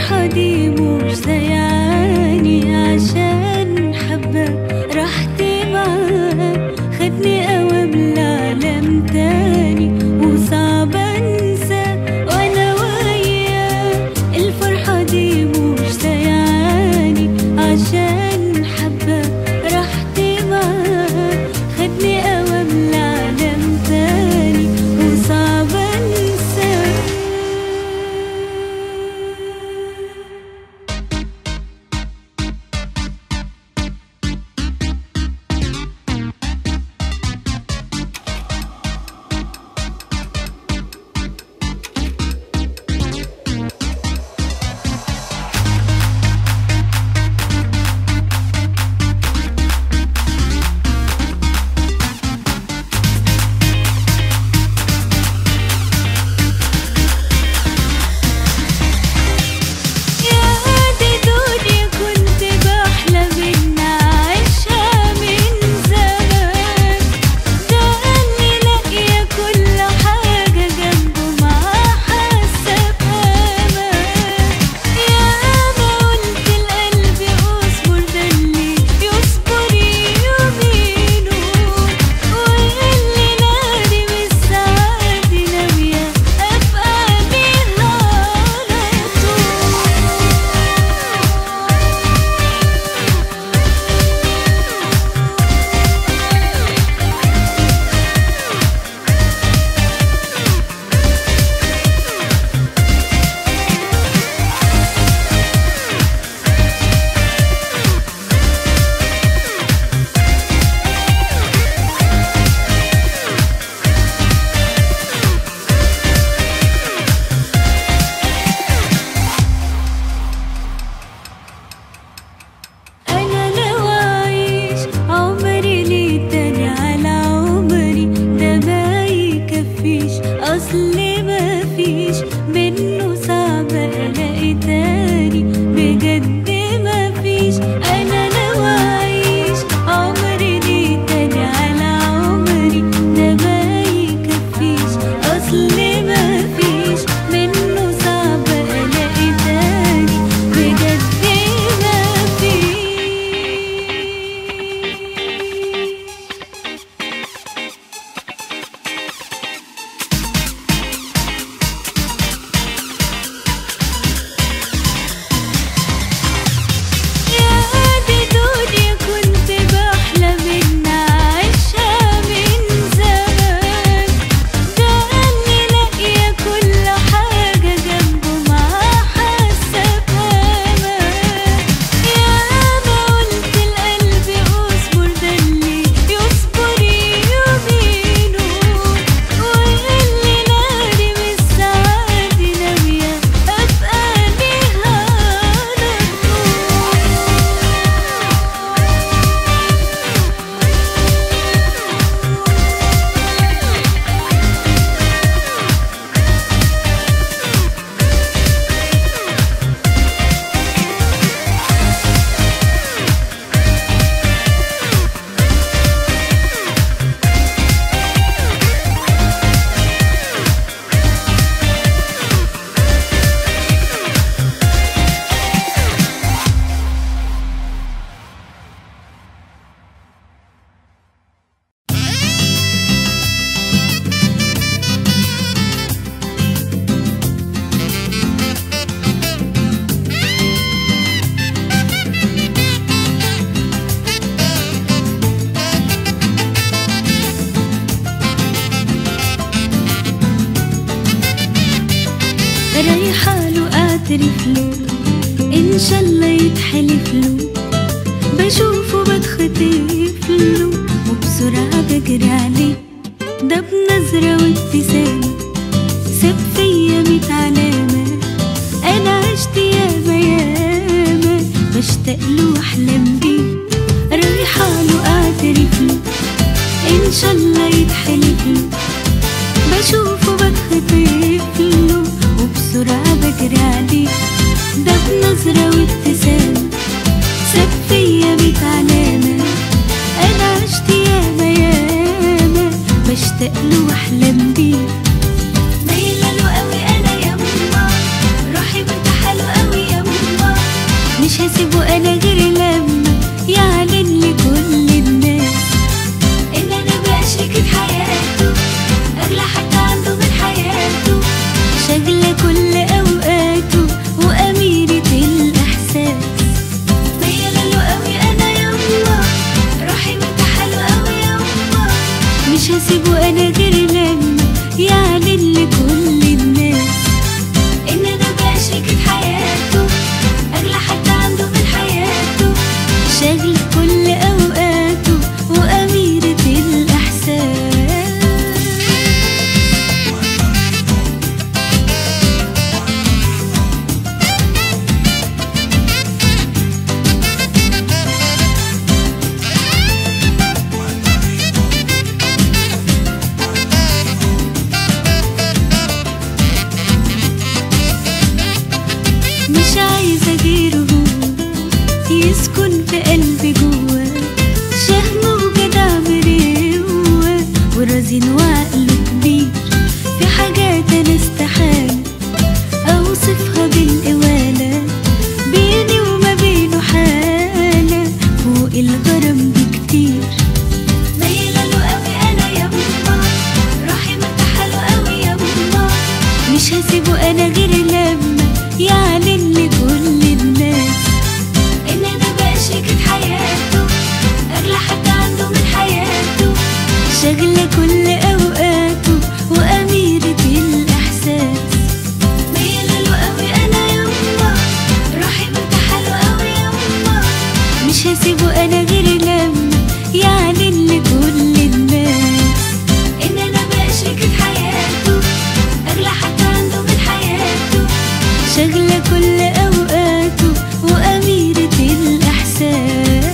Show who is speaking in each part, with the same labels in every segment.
Speaker 1: الفرحة دي مش زياني عشان حبة رحتي معاه خدني أوام لعالم تاني وصعب أنسى وأنا وياه الفرحة دي مش زياني عشان حبة رحتي معاه خدني أوام لعالم تاني وصعب أنسى يا دي دنيا كنت بحلم إن أعيشها من زمان ده إني لاقية كل حاجة جنبه معاه حاسة بأمان يا ما قلت لقلبي اصبر ده اللي يصبر يومينه واللي نادي بالسعادة ناوية أبقى بيها على طول أنا لو أعيش عمري ليه تاني على عمري ده ما يكفيش أصل ما فيش منه صعب ألاقي تاني بجد ما فيش أنا لو أعيش عمري ليه تاني على عمري ده ما يكفيش أصل ما فيش منه صعب ألاقي تاني بجد ما فيش يا دي دنيا كنت بحلم إن أعيشها من زمان ده إني لاقية كل حاجة جنبه معاه حاسة بأمان يا ما قلت لقلبي اصبر ده اللي يصبر يومينه واللي نادي بالسعادة ناوية أبقى ليها على رايحة له أعترف له إن شاء الله يتحلف له بشوفه بتخطف له وبسرعة بجري عليه ده بنظرة وابتسامة ساب فيا ميت علامة أنا عشت ياما ياما بشتاق له وأحلم بيه رايحة له أعترف له إن شاء الله يتحلف له بشوفه بتخطف له وبسرعة بجري عليه ده بنظرة وابتسامة ساب فيا ميت علامة أنا عشت ياما ياما بشتاق له وأحلم بيه مايلة له قوي أنا يما روحي مرتاحة له قوي يما مش عايزة غيره هو يسكن في قلبي جوا شهم وجدع مريوة ورزين وعقله كبير في حاجات انا استحالة اوصفها بالقوالة بيني وما بينه حالة فوق الغرام بكتير مايلة له قوي انا يا ماما روحي مرتاحة له قوي يا ماما مش هسيبه انا غير لما يعلن لكل الناس ان انا بقى شريكة حياته اغلى حد عنده من حياته شاغلة كل اوقاته واميرة الاحساس مايلة له قوي انا يا ماما روحي مرتاحة له قوي يا ماما مش هسيبه انا غير لما يعلن لكل الناس ان انا بقى شريكة حياته اغلى حد عنده من حياته شاغلة كل اوقاته واميرة الاحساس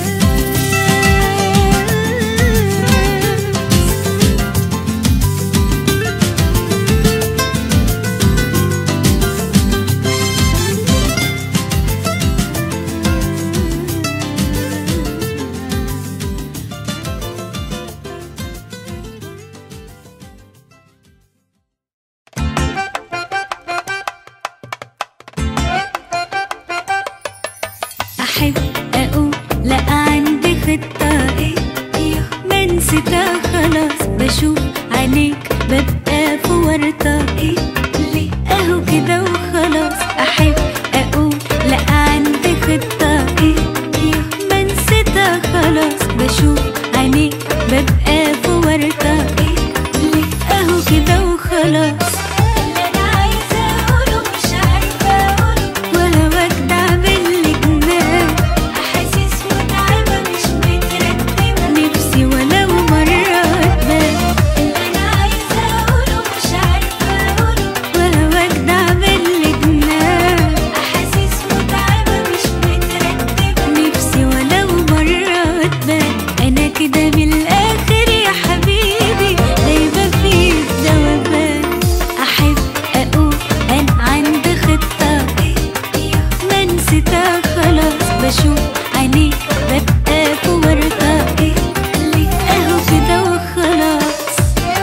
Speaker 1: احب اقول لا عندي خطة ايه ايه ما نسيتها خلاص بشوف عينيك ببقى في ورطة ايه ليه اهو كده وخلاص احب اقول لا عندي خطة ايه ايه ما نسيتها خلاص بشوف عينيك ببقى في ورطة ايه ليه اهو كده وخلاص اللي انا عايزة اقوله مش عارفة اقوله وهواك ده عامل لي جنان احاسيس متعبة مش مترتبة نفسي ولو مرة اتبان اللي انا عايزة اقوله مش عارفة اقوله وهواك ده عامل لي جنان احاسيس متعبة مش مترتبة نفسي ولو مرة اتبان انا كده من الاخر يا حبيبي دايبة في الذوبان احب اقول انا عندي خطة ما نسيتها خلاص بشوف عينيك ببقى في ورطة ليه اهو كده وخلاص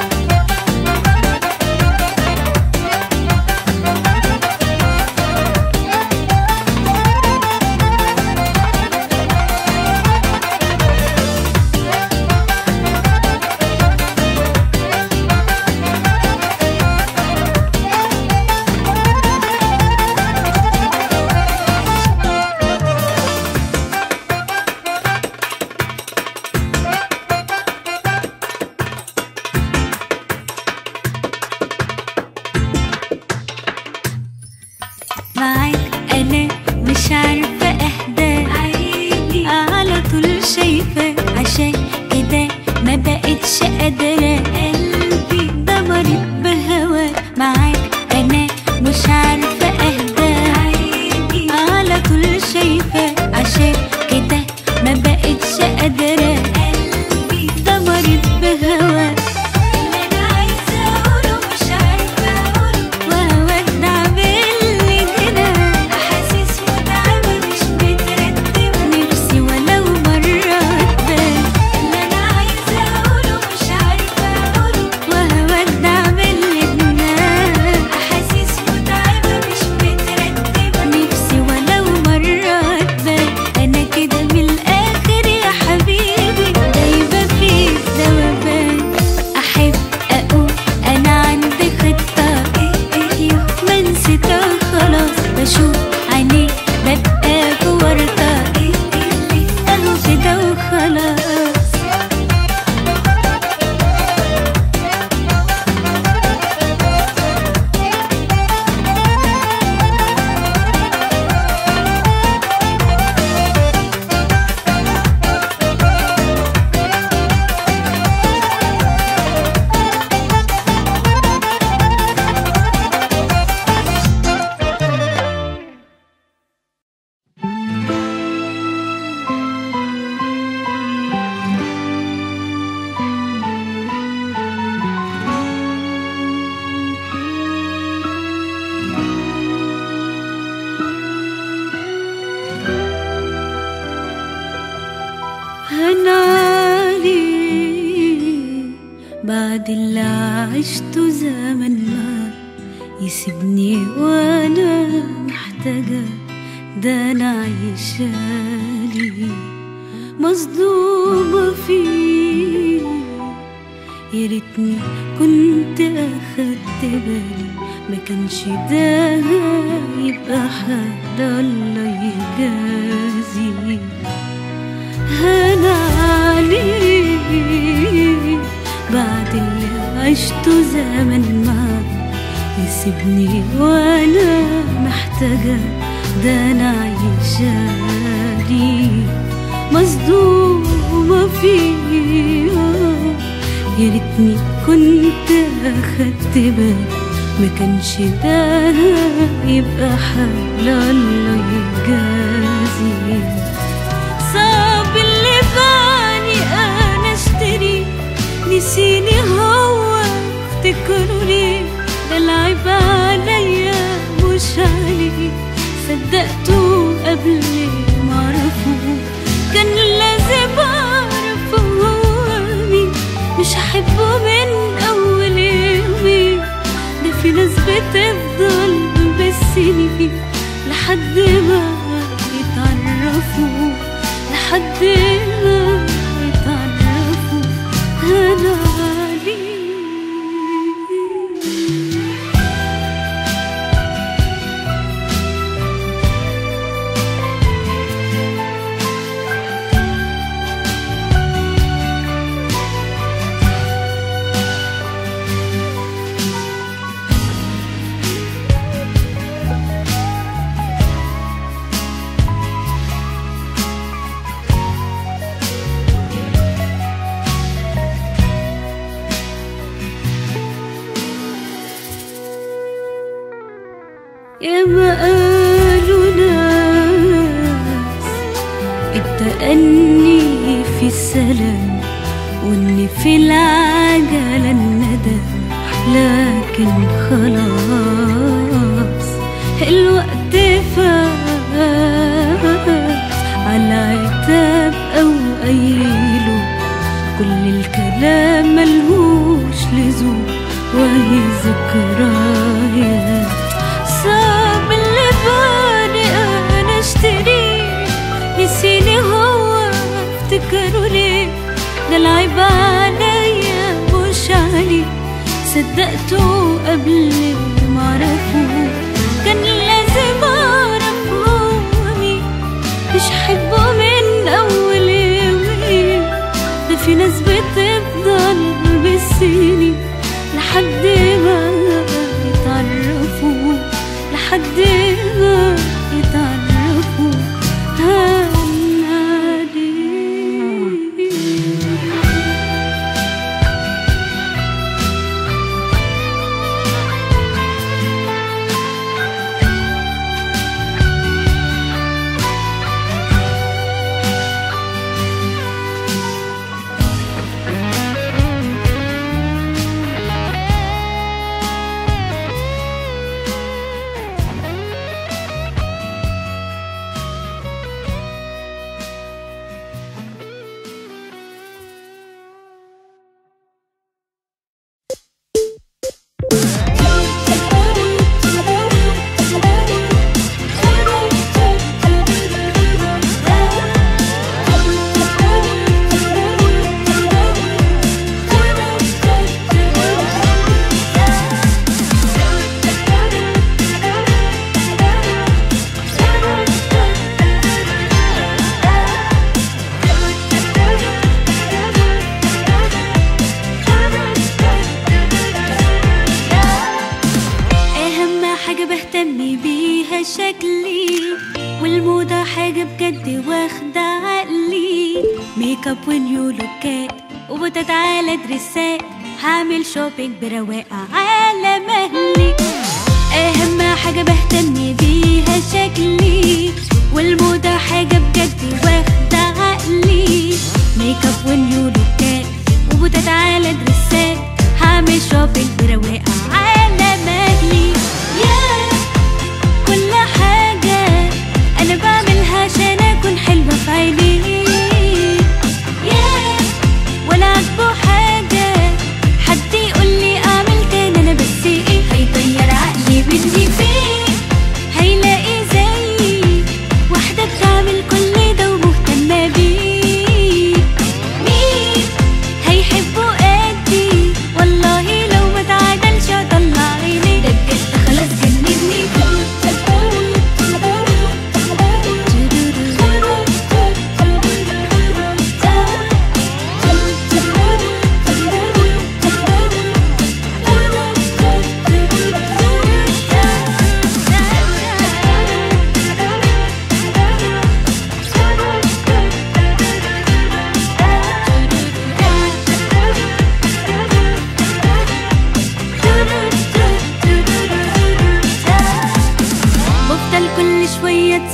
Speaker 1: معاك انا مش عارفه اهدى عيني على طول شايفاك عشان كده ما بقتش قادره قلبي ده مريض بهواك معاك انا مش عارفه اهدى عيني على طول شايفاك عشان كده ما بقتش قادره قلبي ده مريض بهواك اللي انا عايزه اقوله مش عارفه اقوله وهواك ده عامل لي جنان احاسيس متعبه مش مترتبه نفسي ولو مره اتبان اللي انا عايزه اقوله مش عارفه اقوله وهواك ده عامل لي جنان احاسيس متعبه مش مترتبه نفسي ولو مره اتبان بعد اللي عشته زمن ما يسيبني وانا محتاجة ده انا عايشالي مصدومة فيه يا ريتني كنت اخدت بالي ما كانش ده يبقى حد الله يجازي هنا عليه بعد اللي عشته زمن ما يسيبني وانا محتاجة ده انا عايشالي مصدومة فيه يا ريتني كنت اخدت بالي ما كانش ده يبقى حال الله يجازي صعب اللي باني انا اشتري نسيني هو افتكروا ليه ده العيب عليا مش عليه صدقته قبل ما اعرفه كان لازم اعرفه هو مين مش هحبه من اول يومين ده في ناس بتفضل بالسنين لحد ما يتعرفوا لحد ما يتعرفوا انا عليه يا ما قالوا ناس التأني في السلام وإن في العجلة الندم لكن خلاص الوقت فات على عتاب أو قيله كل الكلام ملهوش لزوم وهي ذكريات صعب اللي بالي انا اشتري نسيني هو افتكروا ليه ده العيب عليا مش عليه صدقته قبل ما اعرفه كان لازم اعرف هو مين مش حبه من اول يومين ده في ناس بتفضل بالسنين لحد ما يتعرفوا لحد ما يتعرفوا هنادي أهم حاجة بهتم بيها شكلي والموضة حاجة بجد واخدة عقلي ميك اب ونيو لوكات وبوتات على دريسات هعمل شوبينج برواقة على مهلي أهم حاجة بهتم بيها شكلي والموضة حاجة بجد واخدة عقلي ميك اب ونيو لوكات وبوتات على دريسات هعمل شوبينج برواقة على مهلي يا كل حاجة أنا بعملها عشان أكون حلوة في عينيه يا ولا عاجبه حاجة حد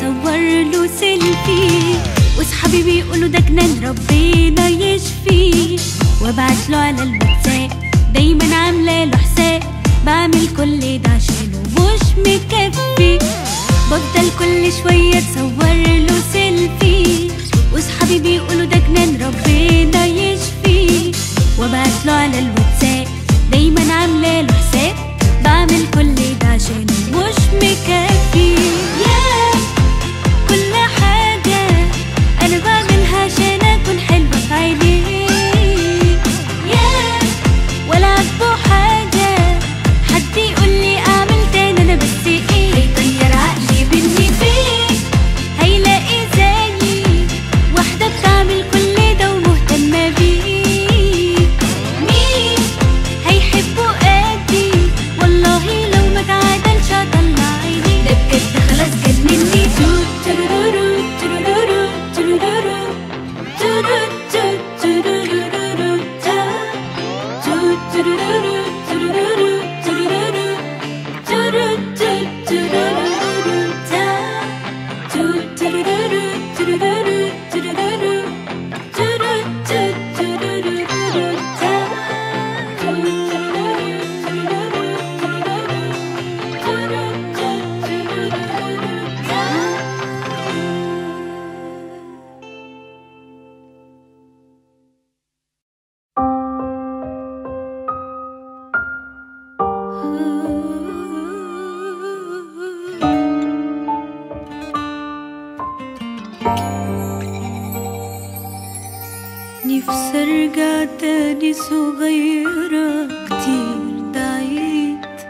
Speaker 1: اصور له سيلفي واصحابي بيقولوا ده جنان ربنا يشفيه وابعت له على الواتساب دايما عامله له حساب بعمل كل ده عشانه مش مكفي بفضل كل شويه اصور له سيلفي واصحابي بيقولوا ده جنان ربنا يشفيه وابعت له على الواتساب دايما عامله له حساب بعمل كل ده عشانه مش مكفي ياه كل حاجة أنا بعملها عشان أكون حلوة في عينيك ياه ولا عاجبه حاجة حد يقول لي أعمل تاني أنا بس إيه هيطير عقلي مني فيك هيلاقي زيي واحدة بتعمل كل ده ومهتمة بيك مين هيحبه قدي والله لو ما تعادلش هطلع عيني ده بجد خلاص جنني توت ترورو ترورو ترورو توت توت ترورو تا توت ترورو ترورو ترورو توت توت ترورو تا توت ترورو ترورو ترورو توت توت ترورو تا نفسي ارجع تاني صغيرة كتير دعيت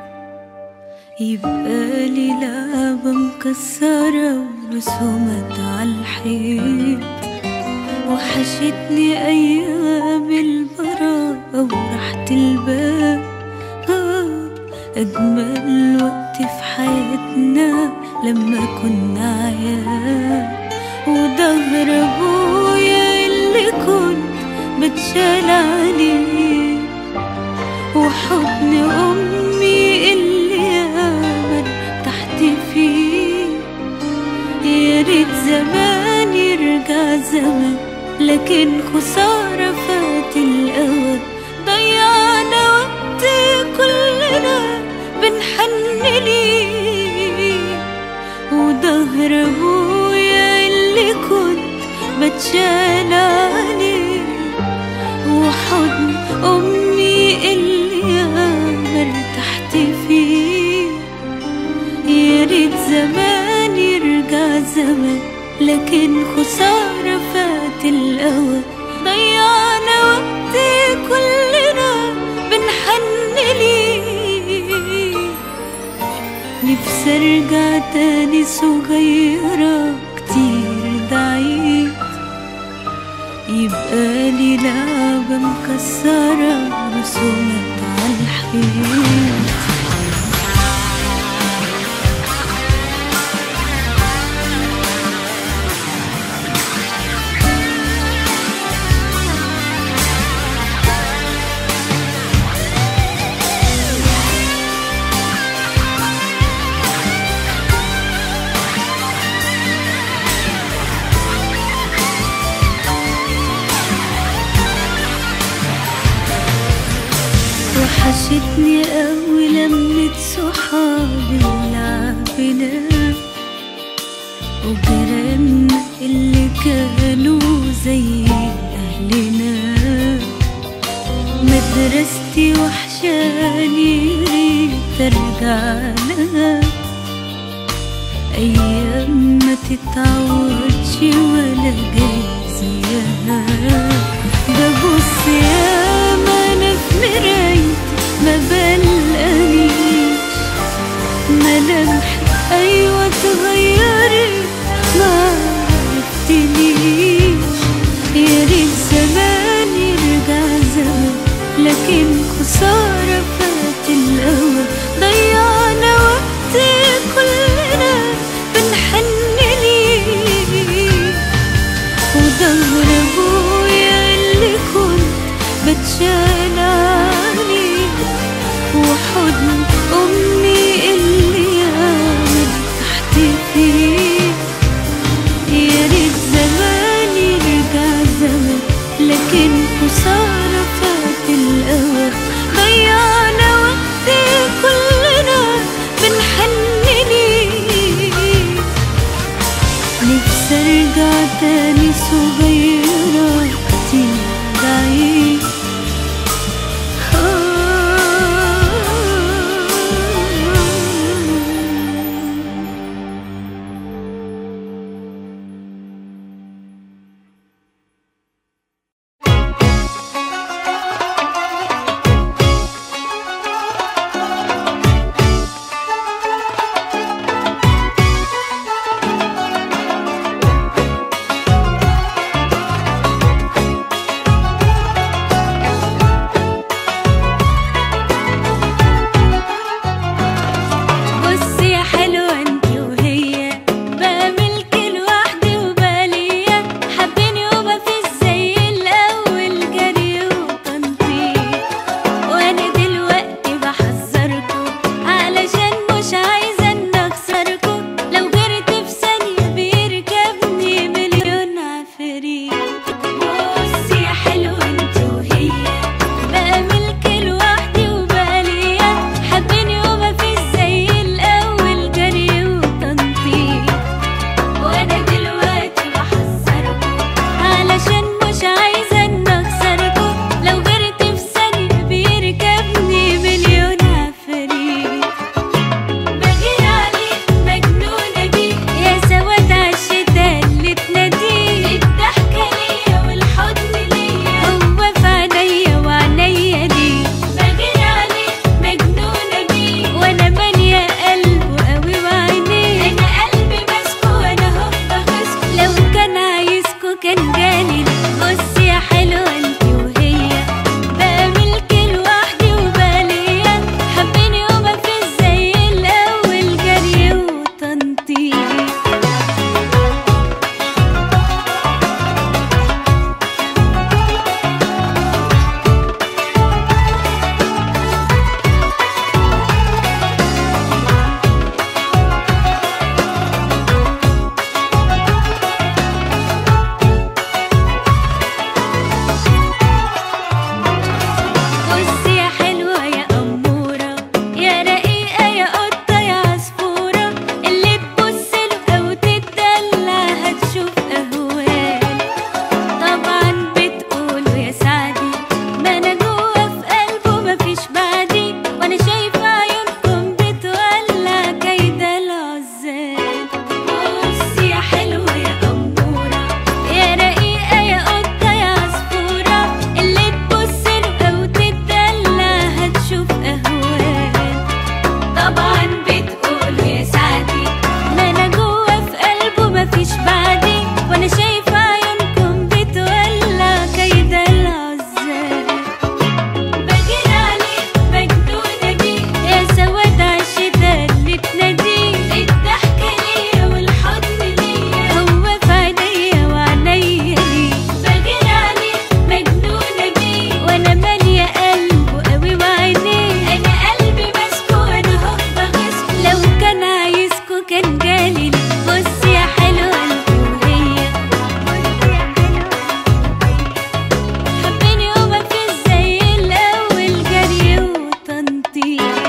Speaker 1: يبقى لي لعبة مكسرة ورسومات عالحيط وحشتني أيام البراءة وراحة البال آه، أجمل وقت في حياتنا لما كنا عيال وظهر أبويا اللي كنت بتشال عليه وحضن أمي اللي ياما تحت فيه يا ريت زمان يرجع زمان لكن خسارة فات الأوان ضيعنا وقت كلنا بنحن ليه وظهر أبويا اللي كنت بتشال عليه وحضن أمي اللي أنا ارتحت فيه يا ريت زمان يرجع زمان لكن خسارة فات الأوان ضيعنا وقت كلنا بنحن ليه نفسي ارجع تاني صغيرة كتير ضعيف يبقى لي لعبة مكسرة رسومات عالحيط وحشتني قوي لمة صحابي ولعبنا وجيراننا اللي كانوا زي أهلنا مدرستي وحشاني ريت ارجع لها أيام ما تتعوضش ولا جاي زيها ببص ياما أنا في مرايتي ما بلقانيش ملامحي أيوة اتغيرت ما عرفتنيش يا ريت زمان يرجع زمان لكن خسارة فات الأوان ضيعنا وقت كلنا بنحن ليه وظهر أبويا اللي كنت بتشال عليه وحضن أمي اللي ياما تحت فيه نفسي ارجع تاني صغيرة كتير بعيد بصي يا حلوة انت وهي بقى ملكي لوحدي وبالية حبيني وما فيش زي الأول جري وتنطيط وانا دلوقتي بحذركوا علشان مش عايزة ان اخسركوا لو جرت في ثانية بيركبني مليون عفريت بصي يا حلوة انت وهي بقى ملكي لوحدي وبالية حبيني وما فيش زي الأول جري وتنطيط وانا دلوقتي بحذركوا علشان مش عايزة ان اخسركوا لو جرت في ثانية بيركبني مليون عفريت بغير عليك مجنونة بيك يا سواد عالشتا اللي تناديك الضحكة ليا والحضن ليا هو في عينيا وعينيا ليك بغير عليك مجنونة بيك وانا مالية قلبه قوي وعينيه انا قلبي ماسكه وانا هفضل ماسكه لو كان عايزكوا كان جالي بصي يا حلوة انت وهي بقى ملكي لوحدي وبالية حبيني وما فيش زي الأول جري وتنطيط بصي يا حلوة يا أمورة يا رقيقة يا قطة يا عصفورة اللي تبصله أو تتدلع هتشوف أهوال طبعا بتقولوا يا سعدي ما أنا جوا في قلبه مفيش بعدي وأنا شايفة عيونكم بتولع كيدا العزال بصي يا حلوة يا أمورة يا رقيقة يا قطة يا عصفورة اللي تبصله أو تتدلع هتشوف أهوال طبعا بتقولوا يا سعدي ما أنا جوا في قلبه مفيش بعدي وأنا شايفة عيونكم بتولع كيدا العزال بغير عليك مجنونة بيك يا سواد عالشتا اللي تناديك الضحكة ليا والحضن ليا هو في عينيا وعينيا ليك بغير عليك مجنونة بيك وانا مالية قلبه قوي وعينيه انا قلبي ماسكه وانا هفضل ماسكه لو كان عايزكوا كان جالي بصي يا حلوة انت وهي حبيني وما فيش زي الأول جري وتنطيط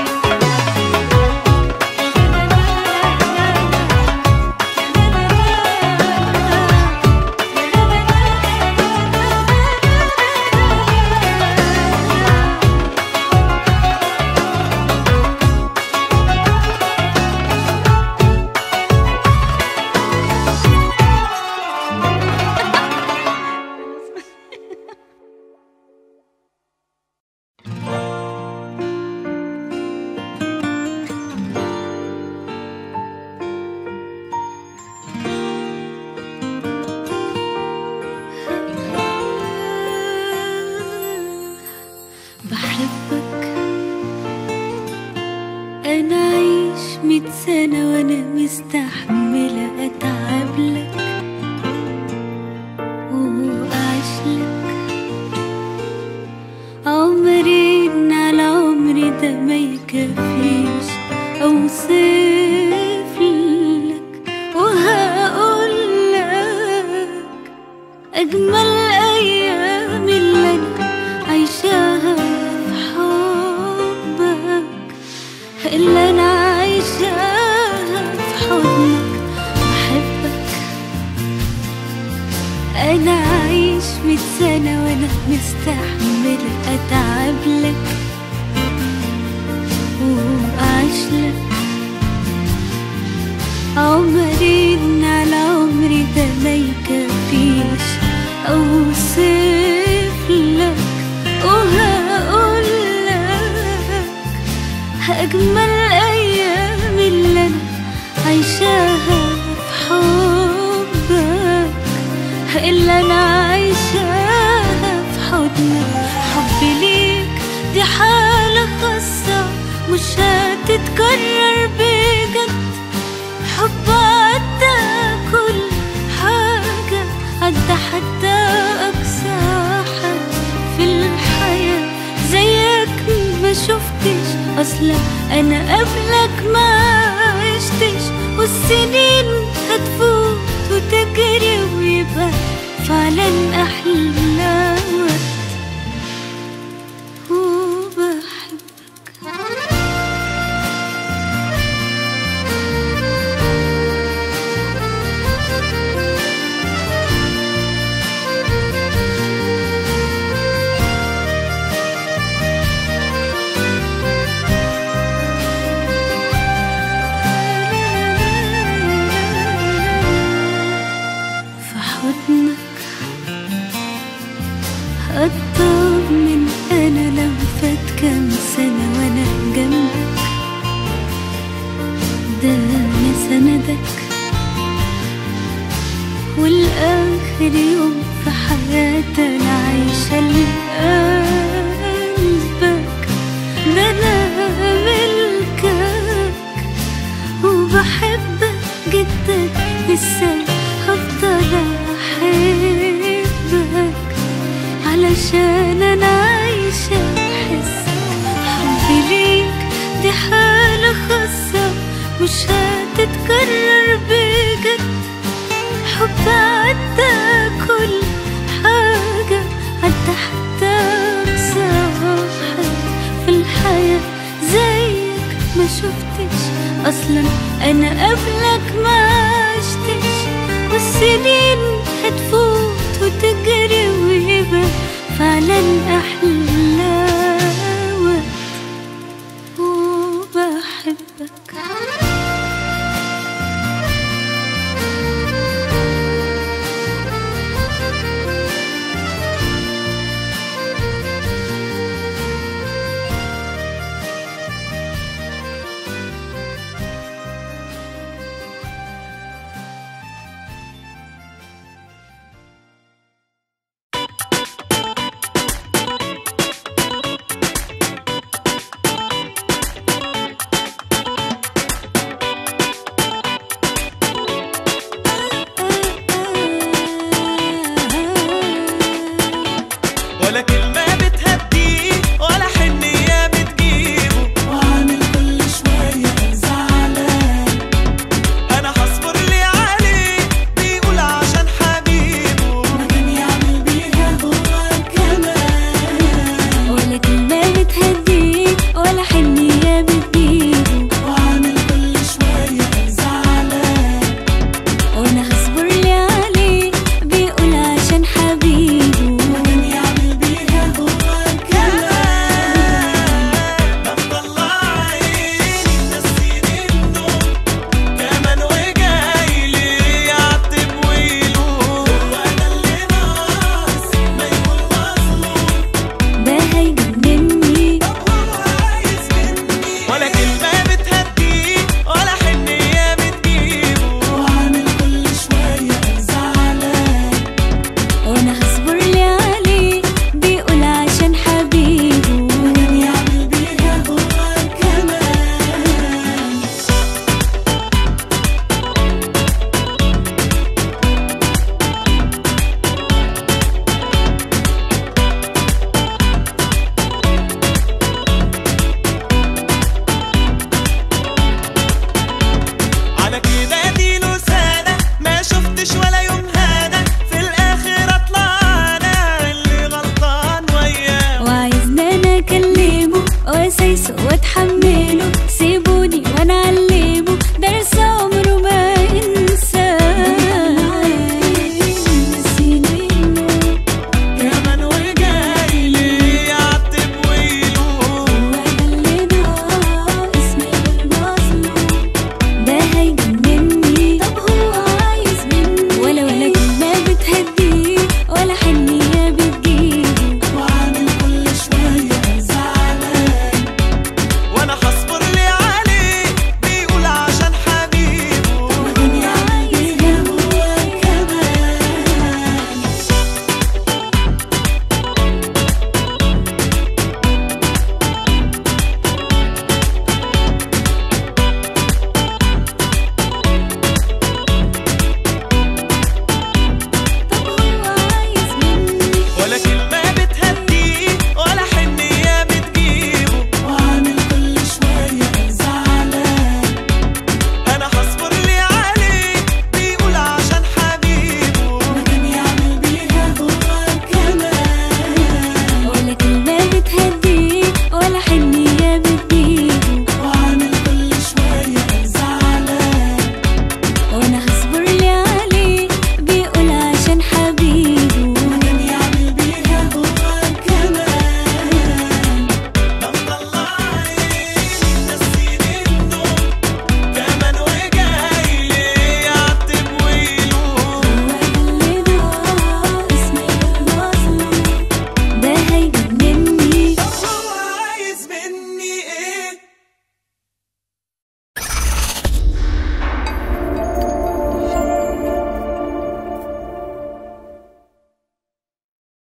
Speaker 1: بحبك انا عايش ميت سنة وانا مستحملة اتعب لك واعيش لك عمرين على عمري ده ما يكفيش اوصف لك وهقول لك اجمل ايام اللي انا عايشاها في حبك اللي انا عايشاها في حضنك بحبك انا عايش مية سنة وانا مستحمل اتعب لك واعيش لك عمري على عمري ده ما يكفيش اوصف لك وهقول لك اجمل ايام اللي انا عايشاها في حبك اللي انا عايشاها في حضنك حبي ليك دي حالة خاصة مش هتتكرر بجد حب عدى كل حاجة عدى حتى أقصى حد في الحياة زيك ما شفتش أصلا أنا قبلك ما عشتش والسنين هتفوت وتجري ويبقى فعلا أحلى وقت وبحبك في حضنك أطمن أنا لو فات كام سنة وأنا جنبك ده أنا سندك والآخر يوم في حياتي أنا عايشة لقلبك ده أنا ملكك وبحبك جدا لسه هفضل احبك علشان انا عايشة احس حبي ليك دي حالة خاصة مش هتتكرر بجد حب عدى كل حاجة عدى حتى أقصى حاجة في الحياة زيك ما شفتش أصلا أنا قبلك ما عشتش والسنين هتفوت وتجري ويبقى فعلا أحلى وقت وبحبك تهد